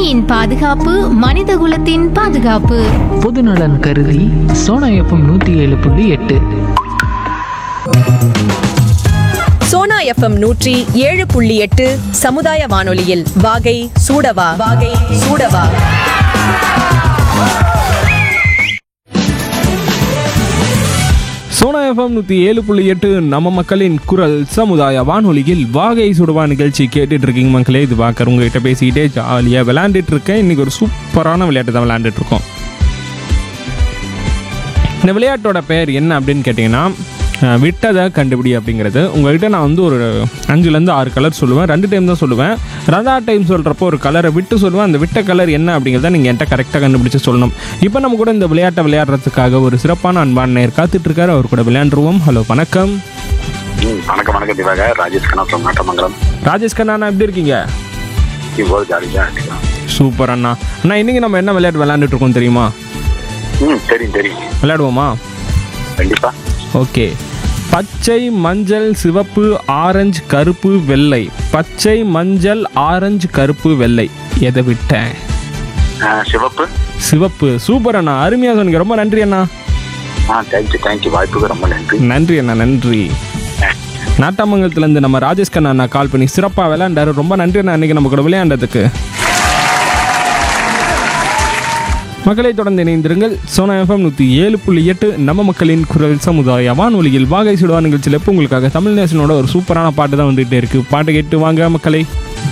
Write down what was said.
பூமியின் பாதுகாப்பு மனிதகுலத்தின் பாதுகாப்பு பொதுநலன் கருதி சோனா எஃப்எம் நூற்றி ஏழு புள்ளி எட்டு சோனா எஃப்எம் நூற்றி ஏழு புள்ளி எட்டு சமுதாய வானொலியில் வாகை சூடவா வாகை சூடவா சோனா எஃப்எம் நூற்றி ஏழு புள்ளி எட்டு நம்ம மக்களின் குரல் சமுதாய வானொலியில் வாகை சுடுவா நிகழ்ச்சி கேட்டுட்டு இருக்கீங்க மக்களே இது பார்க்குற உங்ககிட்ட பேசிக்கிட்டே ஜாலியாக விளையாண்டுட்டு இருக்கேன் இன்னைக்கு ஒரு சூப்பரான விளையாட்டு தான் விளையாண்டுட்டு இருக்கோம் இந்த விளையாட்டோட பெயர் என்ன அப்படின்னு கேட்டிங்கன்னா அஹ், விட்டதை கண்டுபிடி அப்படிங்கிறது உங்கள்கிட்ட நான் வந்து ஒரு அஞ்சுலேருந்து ஆறு கலர் சொல்லுவேன் ரெண்டு டைம் தான் சொல்லுவேன் ரெண்டாவது டைம் சொல்கிறப்போ ஒரு கலரை விட்டு சொல்லுவேன் அந்த விட்ட கலர் என்ன அப்படிங்கிறத நீங்கள் என்கிட்ட கரெக்டாக கண்டுபிடிச்சு சொல்லணும் இப்போ நம்ம கூட இந்த விளையாட்டை விளையாடுறதுக்காக ஒரு சிறப்பான அன்பான நேர் காத்துட்டு இருக்காரு அவர் கூட விளையாண்டுருவோம் ஹலோ வணக்கம் ம், வணக்கம் வணக்கம் திவாக ராஜேஷ் கண்ணா from நாட்டமங்கலம் ராஜேஷ் கண்ணா எப்படி இருக்கீங்க இவ்வளோ ஜாலியாக இருக்கலாம் சூப்பர் அண்ணா அண்ணா இன்னைக்கு நம்ம என்ன விளையாட்டு விளையாண்டுட்டு இருக்கோம் தெரியுமா ம் தெரியும் தெரியும் விளையாடுவோமா கண்டிப்பா ஓகே பச்சை மஞ்சள் சிவப்பு ஆரஞ்சு கருப்பு வெள்ளை பச்சை மஞ்சள் ஆரஞ்சு கருப்பு வெள்ளை எதை விட்டேன் ஆ, சிவப்பு சிவப்பு சூப்பர் அண்ணா அருமையாக சொன்னீங்க ரொம்ப நன்றி அண்ணா ஆ தேங்க்யூ தேங்க்யூ வாய்ப்புக்கு ரொம்ப நன்றி நன்றி அண்ணா நன்றி நாட்டாமங்கலத்துலேருந்து நம்ம ராஜேஷ் கண்ணா அண்ணா கால் பண்ணி சிறப்பாக விளையாண்டாரு ரொம்ப நன்றி அண்ணா இன்னைக்கு நம்ம கூட விளையாண்டதுக்கு மக்களை தொடர்ந்து இணைந்திருங்கள் சோனா எஃப்எம் நூற்றி ஏழு புள்ளி எட்டு நம்ம மக்களின் குரல் சமுதாய வானொலியில் வாகை சுடுவா நிகழ்ச்சியில் இப்போ உங்களுக்காக தமிழ் நேசனோட ஒரு சூப்பரான பாட்டு தான் வந்துகிட்டே இருக்கு பாட்டு கேட்டு வாங்க மக்களை